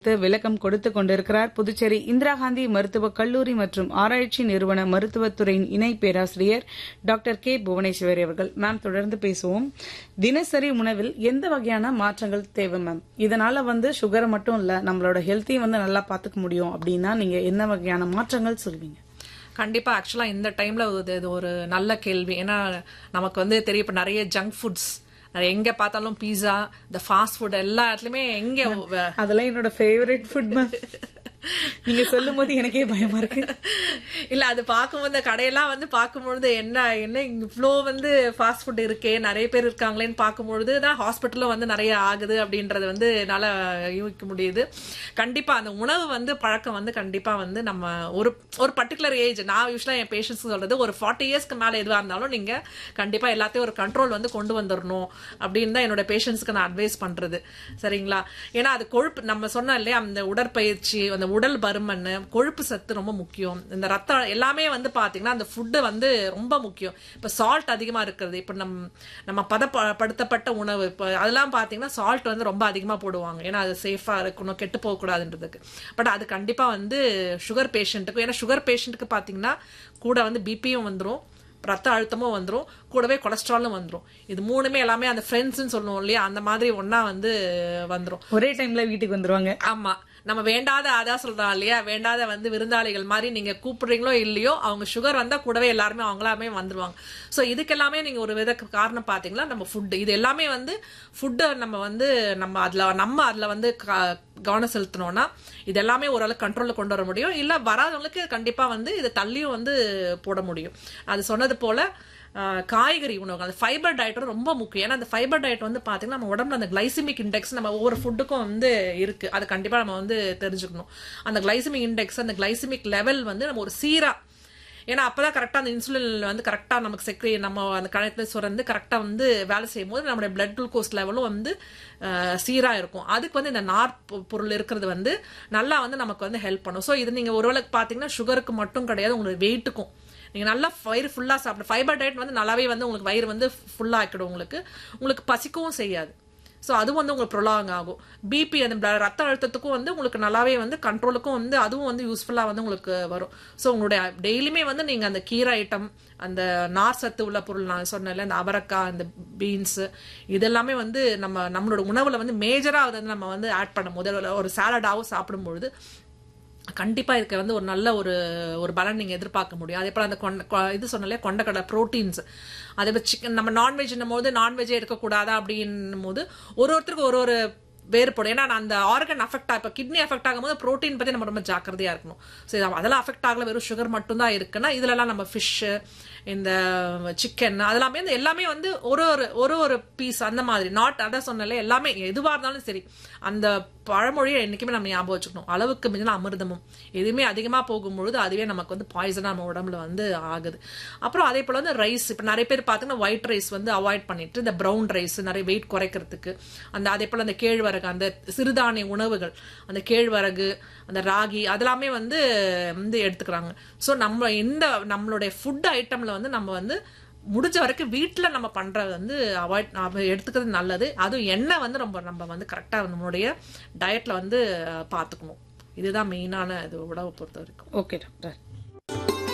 குறித்து விளக்கம் கொடுத்து கொண்டிருக்கிறார் புதுச்சேரி இந்திரா காந்தி மருத்துவக் கல்லூரி மற்றும் ஆராய்ச்சி நிறுவன மருத்துவத்துறையின் இணை பேராசிரியர் டாக்டர் கே புவனேஸ்வரி அவர்கள் மேம் தொடர்ந்து பேசுவோம் தினசரி உணவில் எந்த வகையான மாற்றங்கள் தேவை மேம் இதனால வந்து சுகரை மட்டும் இல்ல நம்மளோட ஹெல்த்தையும் வந்து நல்லா பாத்துக்க முடியும் அப்படின்னா நீங்க என்ன வகையான மாற்றங்கள் சொல்வீங்க கண்டிப்பா ஆக்சுவலா இந்த டைம்ல இது இது ஒரு நல்ல கேள்வி ஏன்னா நமக்கு வந்து தெரியும் இப்ப நிறைய ஜங்க் ஃபுட்ஸ் எங்க பார்த்தாலும் பீஸா இந்த ஃபாஸ்ட் ஃபுட் எல்லா இடத்துலயுமே எங்க வ- அதெல்லாம் என்னோட ஃபேவரட் ஃபுட் மேம் நீங்க சொல்லும் போது எனக்கே பயமா இருக்கு இல்ல அது பார்க்கும்போது இந்த கடையெல்லாம் வந்து பார்க்கும்பொழுது என்ன என்ன இவ்வளோ வந்து ஃபாஸ்ட் ஃபுட் இருக்கே நிறைய பேர் இருக்காங்களேன்னு பார்க்கும்பொழுது தான் ஹாஸ்பிட்டலும் வந்து நிறைய ஆகுது அப்படின்றது வந்து என்னால யூகிக்க முடியுது கண்டிப்பா அந்த உணவு வந்து பழக்கம் வந்து கண்டிப்பா வந்து நம்ம ஒரு ஒரு பர்டிகுலர் ஏஜ் நான் யூஸ்வலா என் பேஷண்ட்ஸ் சொல்றது ஒரு ஃபார்ட்டி இயர்ஸ்க்கு மேல எதுவா இருந்தாலும் நீங்க கண்டிப்பா எல்லாத்தையும் ஒரு கண்ட்ரோல் வந்து கொண்டு வந்துடணும் அப்படின்னு தான் என்னோட பேஷண்ட்ஸ்க்கு நான் அட்வைஸ் பண்றது சரிங்களா ஏன்னா அது கொழுப்பு நம்ம சொன்னோம் இல்லையா அந்த உடற்பயிற்சி அந்த உடல் பருமன் கொழுப்பு சத்து ரொம்ப முக்கியம் இந்த ரத்தம் எல்லாமே வந்து பாத்தீங்கன்னா அந்த ஃபுட்டு வந்து ரொம்ப முக்கியம் இப்ப சால்ட் அதிகமா இருக்கிறது இப்ப நம் நம்ம பதப்படுத்தப்பட்ட உணவு இப்ப அதெல்லாம் பாத்தீங்கன்னா சால்ட் வந்து ரொம்ப அதிகமா போடுவாங்க ஏன்னா அது சேஃபா இருக்கணும் கெட்டு போக கூடாதுன்றதுக்கு பட் அது கண்டிப்பா வந்து சுகர் பேஷண்ட்டுக்கு ஏன்னா சுகர் பேஷண்ட்டுக்கு பாத்தீங்கன்னா கூட வந்து பிபியும் வந்துரும் ரத்த அழுத்தமும் வந்துரும் கூடவே கொலஸ்ட்ராலும் வந்துரும் இது மூணுமே எல்லாமே அந்த ஃப்ரெண்ட்ஸ்னு சொல்லுவோம் இல்லையா அந்த மாதிரி ஒண்ணா வந்து வந்துரும் ஒரே டைம்ல வீட்டுக்கு வந்துருவாங்க ஆமா நம்ம வேண்டாத அதான் சொல்றோம் இல்லையா வேண்டாத வந்து விருந்தாளிகள் மாதிரி நீங்க கூப்பிடுறீங்களோ இல்லையோ அவங்க சுகர் வந்தா கூடவே எல்லாருமே அவங்களாமே வந்துருவாங்க சோ இதுக்கெல்லாமே நீங்க ஒரு வித காரணம் பாத்தீங்கன்னா நம்ம ஃபுட் இது எல்லாமே வந்து ஃபுட்டை நம்ம வந்து நம்ம அதுல நம்ம அதுல வந்து க- கவனம் செலுத்தணும்னா இது எல்லாமே ஓரளவுக்கு கண்ட்ரோல்ல கொண்டு வர முடியும் இல்ல வராதவங்களுக்கு கண்டிப்பா வந்து இதை தள்ளியும் வந்து போட முடியும் அது சொன்னது போல ஆஹ், காய்கறி உணவுகள் அந்த ஃபைபர் டயட்டும் ரொம்ப முக்கியம் ஏன்னா அந்த ஃபைபர் டயட் வந்து பாத்தீங்கன்னா நம்ம உடம்புல அந்த கிளைசிமிக் இண்டெக்ஸ் நம்ம ஒவ்வொரு ஃபுட்டுக்கும் வந்து இருக்கு அது கண்டிப்பா நம்ம வந்து தெரிஞ்சுக்கணும் அந்த கிளைசிமிக் இண்டெக்ஸ் அந்த கிளைசிமிக் லெவல் வந்து நம்ம ஒரு சீரா ஏன்னா அப்பதான் கரெக்டா அந்த இன்சுலின் வந்து கரெக்டா நமக்கு செக்ரி நம்ம அந்த கணத்துல சுரந்து கரெக்டா வந்து வேலை செய்யும் போது நம்மளுடைய பிளட் குளுக்கோஸ் லெவலும் வந்து அஹ், சீரா இருக்கும் அதுக்கு வந்து இந்த நார் பொ- பொருள் இருக்கிறது வந்து நல்லா வந்து நமக்கு வந்து ஹெல்ப் பண்ணும் ஸோ இது நீங்க ஒருவேளை பாத்தீங்கன்னா சுகருக்கு மட்டும் கிடையாது உங்களுக்கு வெயிட்டுக்கும் நீங்க நல்லா வயிறு ஃபுல்லா சாப்பிட ஃபைபர் டயட் வந்து நல்லாவே வந்து உங்களுக்கு வயிறு வந்து ஃபுல்லா ஆக்கிடும் உங்களுக்கு உங்களுக்கு பசிக்கவும் செய்யாது ஸோ அது வந்து உங்களுக்கு ப்ரொலாங் ஆகும் பிபி அந்த blood- ரத்த அழுத்தத்துக்கும் வந்து உங்களுக்கு நல்லாவே வந்து கண்ட்ரோலுக்கும் வந்து அதுவும் வந்து யூஸ்ஃபுல்லாக வந்து உங்களுக்கு வரும் ஸோ உங்களுடைய டெய்லியுமே வந்து நீங்கள் அந்த கீரை ஐட்டம் அந்த நார் சத்து உள்ள பொருள் நான் சொன்னேன்ல இந்த அவரக்காய் இந்த பீன்ஸ் இதெல்லாமே வந்து நம்ம நம்மளோட உணவுல வந்து மேஜராக வந்து நம்ம வந்து ஆட் பண்ணும் போது ஒரு- ஒரு சாலடாவும் சாப்பிடும்பொழுது கண்டிப்பா இதுக்கு வந்து ஒரு நல்ல ஒரு ஒரு பலன் நீங்க எதிர்பார்க்க முடியும் அதே போல அந்த கொண்ட கொ- இது சொன்னாலே கொண்டக்கடலை ப்ரோட்டீன்ஸ் அதே போல சிக்கன் நம்ம நான்வெஜ் போது நான்வெஜ்ஜே இருக்கக்கூடாதா அப்படின்னும் போது ஒரு ஒருத்தருக்கு ஒரு ஒரு வேறுபடும் ஏன்னா அந்த ஆர்கன் அஃபெக்ட் இப்போ கிட்னி அஃபெக்ட் ஆகும்போது ப்ரோட்டீன் பத்தி நம்ம ரொம்ப ஜாக்கிரதையா இருக்கணும் சரி அதெல்லாம் அஃபெக்ட் ஆகல வெறும் சுகர் மட்டும் தான் இருக்குன்னா இதுலலாம் நம்ம ஃபிஷ் இந்த சிக்கன் அதெல்லாமே இந்த எல்லாமே வந்து ஒரு ஒரு ஒரு ஒரு பீஸ் அந்த மாதிரி நாட் அதான் சொன்னல எல்லாமே எதுவா இருந்தாலும் சரி அந்த பழமொழியை என்னைக்குமே நம்ம ஞாபகம் வச்சுக்கணும் அளவுக்கு மிஞ்சின அமிர்தமும் எதுவுமே அதிகமா போகும்பொழுது அதுவே நமக்கு வந்து பாய்சனா நம்ம உடம்புல வந்து ஆகுது அப்புறம் அதே போல வந்து ரைஸ் இப்ப நிறைய பேர் பார்த்தீங்கன்னா ஒயிட் ரைஸ் வந்து அவாய்ட் பண்ணிட்டு இந்த ப்ரௌன் ரைஸ் நிறைய வெயிட் குறைக்கிறதுக்கு அந்த அதே போல அந்த கேழ்வரகு அந்த சிறுதானிய உணவுகள் அந்த கேழ்வரகு அந்த ராகி அதெல்லாமே வந்து வந்து எடுத்துக்கிறாங்க ஸோ நம்ம இந்த நம்மளுடைய ஃபுட் ஐட்டம்ல வந்து நம்ம வந்து முடிஞ்ச வரைக்கும் வீட்டில் நம்ம பண்றது வந்து அவாய்ட் எடுத்துக்கிறது நல்லது அதுவும் எண்ணெய் வந்து ரொம்ப நம்ம வந்து கரெக்டாக நம்மளுடைய டயட்ல வந்து அஹ், பார்த்துக்கணும் இதுதான் மெயினான இது உணவை பொறுத்த வரைக்கும் ஓகே டாக்டர்